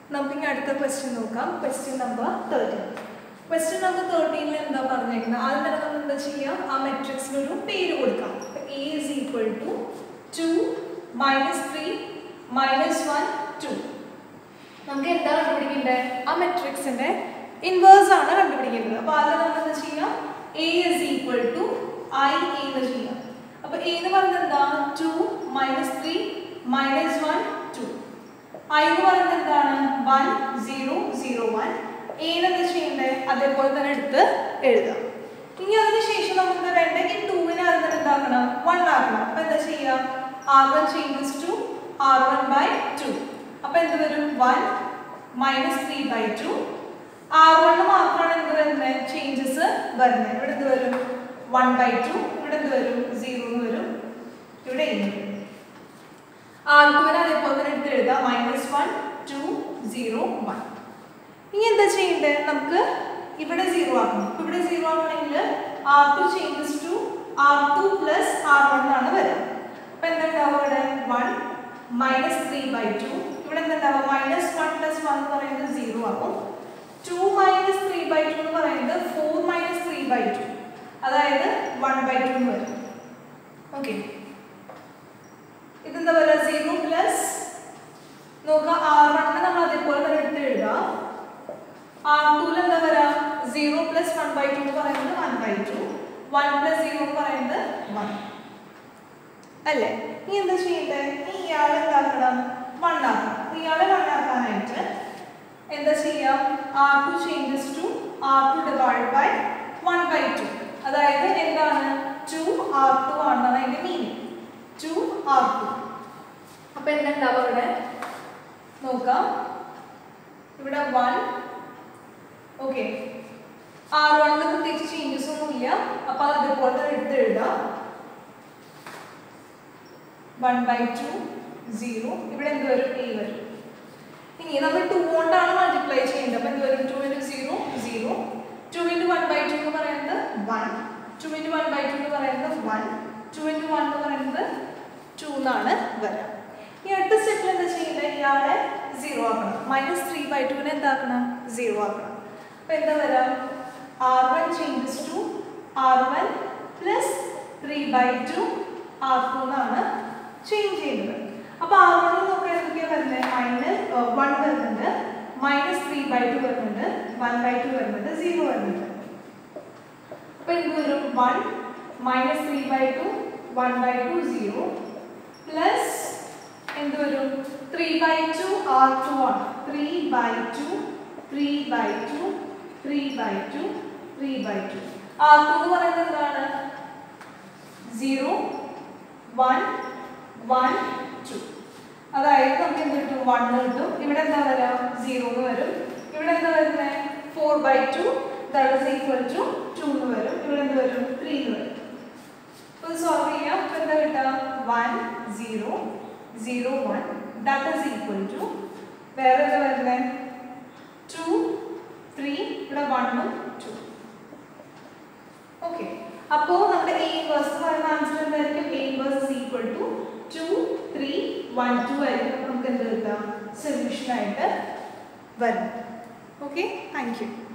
നമുക്ക് ഇനി അടുത്ത ക്വസ്റ്റ്യൻ നോക്കാം question number thirteen question number തേർട്ടീനിൽ എന്താ പറഞ്ഞേക്കുന്നത് ആദ്യം തന്നെ നമ്മൾ എന്താ ചെയ്യാം ആ മെട്രിക്സിന് ഒരു പേര് കൊടുക്കാം A is equal to two minus three minus one two നമുക്ക് എന്താ കണ്ടുപിടിക്കേണ്ടത് ആ മെട്രിക്സിന്റെ ഇൻവേഴ്സ് ആണ് കണ്ടുപിടിക്കേണ്ടത് അപ്പോൾ ആദ്യം നമ്മൾ എന്താ ചെയ്യാം A is equal to I എന്ന് ചെയ്യാം അപ്പൊ എ എന്ന് പറയുന്നത് എന്താ two minus three minus one two I എന്ന് പറയുന്നത് എന്താണ് വൺ സീറോ സീറോ വൺ എന് എന്താ ചെയ്യേണ്ടത് അതേപോലെ തന്നെ എടുത്ത് എഴുതാം ഇനി അതിന് ശേഷം നമുക്ക് എന്താ വേണ്ടത് ഈ ടൂവിനെ അതിന് എന്താക്കണം വൺ ആക്കണം അപ്പൊ എന്താ ചെയ്യാം R one changes to R one by two അപ്പൊ എന്ത് വരും one minus three by two R one മാത്രമാണ് എന്ത് വരുന്നത് ചേഞ്ചസ് വരുന്നത് ഇവിടെ എന്ത് വരും വൺ ബൈ ടു ഇവിടെ എന്ത് വരും സീറോ എന്ന് വരും ഇവിടെ ആർ ടുവിനെ അതേപോലെ തന്നെ എടുത്ത് എഴുതാം minus one two zero one ഇനി എന്താ ചെയ്യേണ്ടത് നമുക്ക് ഇവിടെ സീറോ ആക്കണം ഇപ്പൊ ഇവിടെ സീറോ ആക്കണമെങ്കിൽ R two changes to R two plus R one ആണ് വരിക അപ്പൊ എന്താ ഉണ്ടാവുക ഇവിടെ one minus three by two ഇവിടെ എന്താ ഉണ്ടാവുക മൈനസ് വൺ പ്ലസ് വൺ എന്ന് പറയുന്നത് സീറോ ആകും two minus three by two എന്ന് പറയുന്നത് four minus three by two അതായത് വൺ ബൈ ടു എന്ന് വരും ഓക്കെ ഇതെന്താ പറയുക സീറോ പ്ലസ് നോക്കുക ആർ വണ്ണിന് നമ്മൾ അതേപോലെ തന്നെ എടുത്ത് എഴുതാം ആർ ടൂല് എന്താ വരാ zero plus one by two എന്ന് പറയുന്നത് one by two one plus zero എന്ന് പറയുന്നത് വൺ അല്ലേ ഇനി എന്താ ചെയ്യണ്ടേ ഇനി ഇയാളെ എന്താക്കണം വൺ ആക്കണം ഇയാളെ വൺ ആക്കാനായിട്ട് എന്താ ചെയ്യാം R two changes to R two divide by one by two അതായത് എന്താണ് ടു ആർ ടു ആണെന്നാണ് അതിന്റെ മീനിങ് ടു ആർ ടു അപ്പൊ എന്തുണ്ടാവും ഇവിടെ നോക്കാം ഇവിടെ വൺ ഓക്കെ ആർ വണ്ണിന് പ്രത്യേകിച്ച് ചേഞ്ചസ് ഒന്നുമില്ല അപ്പൊ അത് അതേപോലെ തന്നെ എടുത്ത് എഴുതാം വൺ ബൈ ടു സീറോ ഇവിടെ എന്ത് വരും എ വരും ഇനി നമ്മൾ ടു കൊണ്ടാണ് മൾട്ടിപ്ലൈ ചെയ്യേണ്ടത് അപ്പൊ എന്ത് വരും two into zero zero two into one by two എന്ന് പറയുന്നത് one two into one by two എന്ന് പറയുന്നത് വൺ ടു ഇൻറ്റു വൺ എന്ന് പറയുന്നത് ടു എന്നാണ് വരാം ഈ അടുത്ത സ്റ്റെപ്പിൽ എന്താ ചെയ്യേണ്ടത് ഇയാളെ സീറോ ആക്കണം മൈനസ് ത്രീ ബൈ ടുവിനെ എന്താക്കണം സീറോ ആക്കണം അപ്പൊ എന്താ വരാം R one changes to R one plus three by two R two എന്നാണ് ചേഞ്ച് ചെയ്യുന്നത് അപ്പൊ ആർ വൺ നോക്കാൻ എന്തൊക്കെയാ വരുന്നത് മൈനസ് വൺ വരുന്നുണ്ട് മൈനസ് ത്രീ ബൈ ടു വരുന്നുണ്ട് വൺ ബൈ ടു വരുന്നുണ്ട് സീറോ വരുന്നുണ്ട് അപ്പൊ എന്ത് വരും one minus three by two one by two zero plus എന്ത് വരും three by two R two ആണ് three by two three by two three by two three by two R two എന്ന് പറയുന്നത് എന്താണ് സീറോ വൺ വൺ ടു അതായത് നമുക്ക് എന്ത് കിട്ടും വൺ കിട്ടും ഇവിടെ എന്താ വരാ സീറോ എന്ന് വരും ഇവിടെ എന്താ വരുന്നത് four by two that is equal to two എന്ന് വരും ഇവിടെ എന്ത് വരും ത്രീ എന്ന് വരും അപ്പോൾ സോൾവ് ചെയ്യാം അപ്പോൾ എന്താ കിട്ടുക one zero zero one that is equal to വേറെ എന്താ വരുന്നത് ടു ത്രീ ഇവിടെ വണ്ണും ടു ഓക്കെ അപ്പോൾ നമ്മുടെ എ ഇൻവേഴ്സ് എന്ന് പറയുന്ന ആൻസർ എന്തായിരിക്കും A inverse is equal to two three one two ആയിരിക്കും അപ്പോൾ നമുക്ക് എന്ത് കിട്ടാം സൊല്യൂഷൻ ആയിട്ട് വരും ഓക്കെ താങ്ക് യു